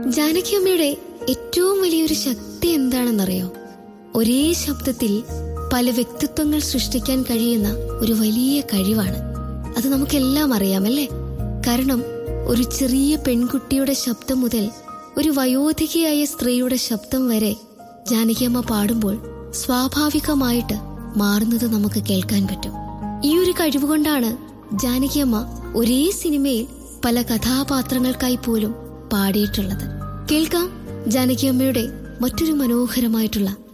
ജാനകിയമ്മയുടെ ഏറ്റവും വലിയൊരു ശക്തി എന്താണെന്നറിയോ ഒരേ ശബ്ദത്തിൽ പല വ്യക്തിത്വങ്ങൾ സൃഷ്ടിക്കാൻ കഴിയുന്ന ഒരു വലിയ കഴിവാണ് അത് നമുക്കെല്ലാം അറിയാമല്ലേ കാരണം ഒരു ചെറിയ പെൺകുട്ടിയുടെ ശബ്ദം മുതൽ ഒരു വയോധികയായ സ്ത്രീയുടെ ശബ്ദം വരെ ജാനകിയമ്മ പാടുമ്പോൾ സ്വാഭാവികമായിട്ട് മാറുന്നത് നമുക്ക് കേൾക്കാൻ പറ്റും ഈ ഒരു കഴിവുകൊണ്ടാണ് ജാനകിയമ്മ ഒരേ സിനിമയിൽ പല കഥാപാത്രങ്ങൾക്കായി പോലും പാടിയിട്ടുള്ളത് കേൾക്കാം ജാനകിയമ്മയുടെ മറ്റൊരു മനോഹരമായിട്ടുള്ള